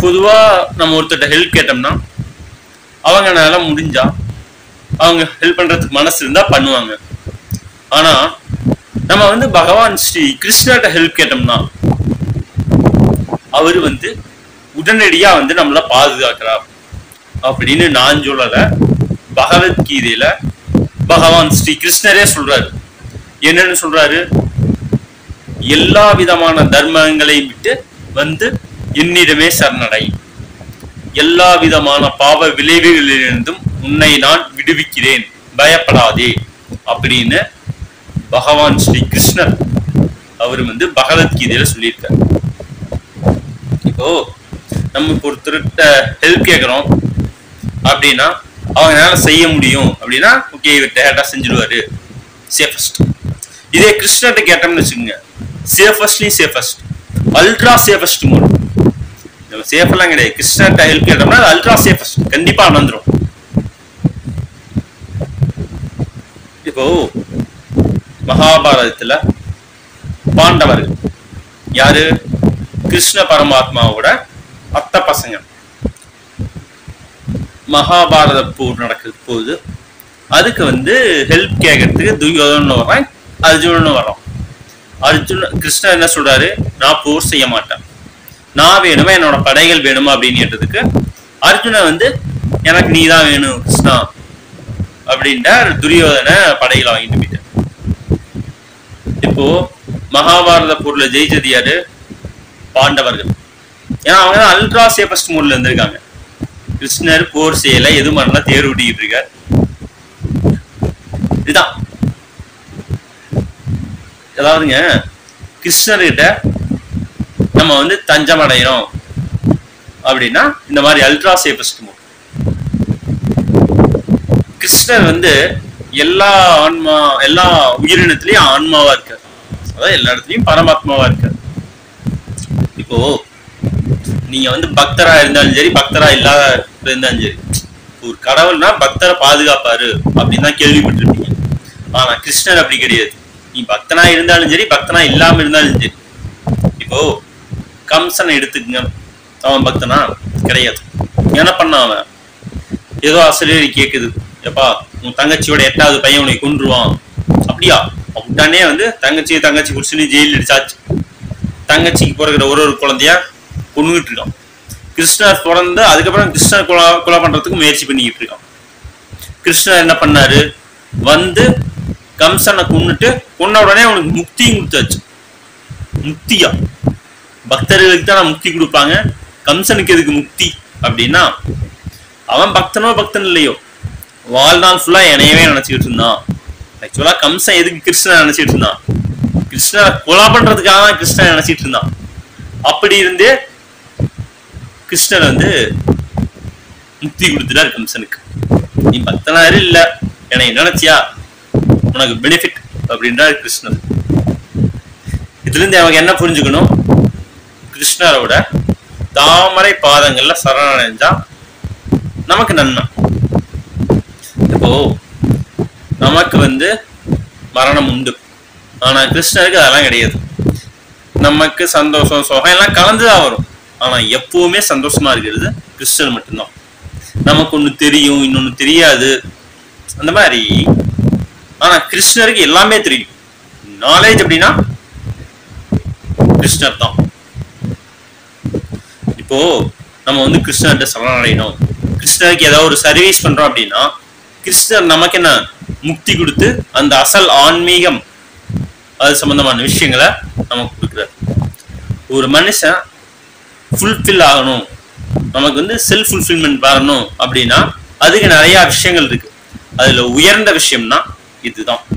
பொதுவா நம்ம ஒருத்தர்ட்ட ஹெல்ப் கேட்டோம்னா அவங்கனால முடிஞ்சா அவங்க ஹெல்ப் பண்றதுக்கு மனசு இருந்தா பண்ணுவாங்க ஆனா நம்ம வந்து பகவான் ஸ்ரீ கிருஷ்ணர்கிட்ட ஹெல்ப் கேட்டோம்னா அவர் வந்து உடனடியா வந்து நம்மள பாதுகாக்கிறார் அப்படின்னு நான் சொல்லல பகவத்கீதையில பகவான் ஸ்ரீ கிருஷ்ணரே சொல்றாரு என்னன்னு சொல்றாரு எல்லா விதமான தர்மங்களை விட்டு வந்து என்னிடமே சரணடை எல்லா விதமான பாவ விளைவுகளிலிருந்தும் உன்னை நான் விடுவிக்கிறேன் பயப்படாதே அப்படின்னு பகவான் ஸ்ரீ கிருஷ்ணர் அவர் வந்து பகவத்கீதையில சொல்லியிருக்காரு இப்போ நம்ம இப்போ ஒருத்தர்கிட்ட ஹெல்ப் கேட்குறோம் அப்படின்னா அவங்களால செய்ய முடியும் அப்படின்னா ஓகே இவர் டேரக்டா செஞ்சிருவாரு சேஃபஸ்ட் இதே கிருஷ்ணர்கிட்ட கேட்டோம்னு வச்சுக்கோங்க சேஃபஸ்ட்லயும் சேஃபஸ்ட் அல்ட்ரா சேஃபஸ்ட் மோட் நம்ம சேஃப் எல்லாம் கிடையாது கிருஷ்ணர்கிட்ட ஹெல்ப் கேட்டோம்னா அது அல்ட்ரா சேஃபஸ்ட் கண்டிப்பா வந்துடும் இப்போ மகாபாரதத்துல பாண்டவர்கள் யாரு கிருஷ்ண பரமாத்மாவோட அத்தை பசங்க மகாபாரத போர் நடக்குது போகுது அதுக்கு வந்து ஹெல்ப் கேட்கறதுக்கு துரியோதனன் வர்றான் அர்ஜுனன் வர்றான் அர்ஜுன கிருஷ்ணர் என்ன சொல்றாரு நான் போர் செய்ய மாட்டேன் நான் வேணுமா என்னோட படைகள் வேணுமா அப்படின்னு கேட்டதுக்கு அர்ஜுனன் வந்து எனக்கு நீ தான் வேணும் கிருஷ்ணா அப்படின்ட்டு துரியோதன படைகளை வாங்கிட்டு போயிட்டார் இப்போ மகாபாரத போர்ல ஜெயிச்சது யாரு பாண்டவர்கள் ஏன்னா அவங்க தான் அல்ட்ரா சேஃபஸ்ட் மோட்ல இருந்திருக்காங்க கிருஷ்ணர் போர் செய்யல எது பண்ணலாம் தேர் ஓட்டிக்கிட்டு இருக்கார் இதுதான் அதாவதுங்க கிருஷ்ணர்கிட்ட நம்ம வந்து தஞ்சம் அடைகிறோம் அப்படின்னா இந்த மாதிரி அல்ட்ரா சேஃபஸ்ட் மோட் கிருஷ்ணர் வந்து எல்லா ஆன்மா எல்லா உயிரினத்திலயும் ஆன்மாவா இருக்கார் அதாவது எல்லா இடத்துலயும் பரமாத்மாவா இருக்கார் இப்போ நீங்க வந்து பக்தரா இருந்தாலும் சரி பக்தரா இல்லாத இருந்தாலும் சரி ஒரு கடவுள்னா பக்தரை பாதுகாப்பாரு அப்படின்னு தான் கேள்விப்பட்டிருப்பீங்க ஆனா கிருஷ்ணர் அப்படி கிடையாது நீ பக்தனா இருந்தாலும் சரி பக்தனா இல்லாம இருந்தாலும் சரி இப்போ கம்சனை எடுத்துக்கங்க அவன் பக்தனா கிடையாது என்ன பண்ணான் அவன் ஏதோ ஆசிரியர் கேக்குது எப்பா உன் தங்கச்சியோட எட்டாவது பையன் உன்னை கொன்றுவான் அப்படியா உடனே வந்து தங்கச்சி தங்கச்சி குடிச்சுன்னு ஜெயிலில் அடிச்சாச்சு தங்கச்சிக்கு பிறகுற ஒரு ஒரு குழந்தையா கொண்டுகிட்டு இருக்கான் கிருஷ்ணர் பிறந்து அதுக்கப்புறம் கிருஷ்ணர் கொலை கொலை பண்றதுக்கு முயற்சி பண்ணிக்கிட்டு இருக்கான் கிருஷ்ணர் என்ன பண்ணாரு வந்து கம்சனை கொன்னுட்டு கொன்ன உடனே அவனுக்கு முக்தியும் கொடுத்தாச்சு முக்தியா பக்தர்களுக்கு தான் முக்தி கொடுப்பாங்க கம்சனுக்கு எதுக்கு முக்தி அப்படின்னா அவன் பக்தனோ பக்தன் இல்லையோ வாழ்நாள் ஃபுல்லா என்னையவே நினைச்சுக்கிட்டு இருந்தான் ஆக்சுவலா கம்சன் எதுக்கு கிருஷ்ணனை நினைச்சிட்டு இருந்தான் கிருஷ்ணனை கொலை பண்றதுக்காக தான் கிருஷ்ணனை நினைச்சிட்டு இருந்தான் அப்படி இருந்தே கிருஷ்ணர் வந்து முக்தி கொடுத்துட்டாரு கம்சனுக்கு நீ பக்தனாரு இல்ல என்னை நினைச்சியா உனக்கு பெனிஃபிட் அப்படின்றாரு கிருஷ்ணர் இதுல இருந்து அவங்க என்ன புரிஞ்சுக்கணும் கிருஷ்ணரோட தாமரை பாதங்கள்ல சரணடைஞ்சா நமக்கு நன்மை இப்போ நமக்கு வந்து மரணம் உண்டு ஆனா கிருஷ்ணருக்கு அதெல்லாம் கிடையாது நமக்கு சந்தோஷம் சுகம் எல்லாம் கலந்துதான் வரும் ஆனா எப்பவுமே சந்தோஷமா இருக்கிறது கிருஷ்ணர் மட்டும்தான் நமக்கு ஒண்ணு தெரியும் இன்னொன்னு தெரியாது அந்த மாதிரி ஆனா கிருஷ்ணருக்கு எல்லாமே தெரியும் நாலேஜ் அப்படின்னா கிருஷ்ணர் தான் இப்போ நம்ம வந்து கிருஷ்ணர்கிட்ட சரணடையணும் கிருஷ்ணருக்கு ஏதாவது ஒரு சர்வீஸ் பண்றோம் அப்படின்னா கிருஷ்ணர் நமக்கு என்ன முக்தி கொடுத்து அந்த அசல் ஆன்மீகம் அது சம்பந்தமான விஷயங்களை நமக்கு கொடுக்குறாரு ஒரு மனுஷன் ஃபுல்ஃபில் ஆகணும் நமக்கு வந்து செல்ஃப் ஃபுல்ஃபில்மெண்ட் வரணும் அப்படின்னா அதுக்கு நிறைய விஷயங்கள் இருக்கு அதுல உயர்ந்த விஷயம்னா இதுதான்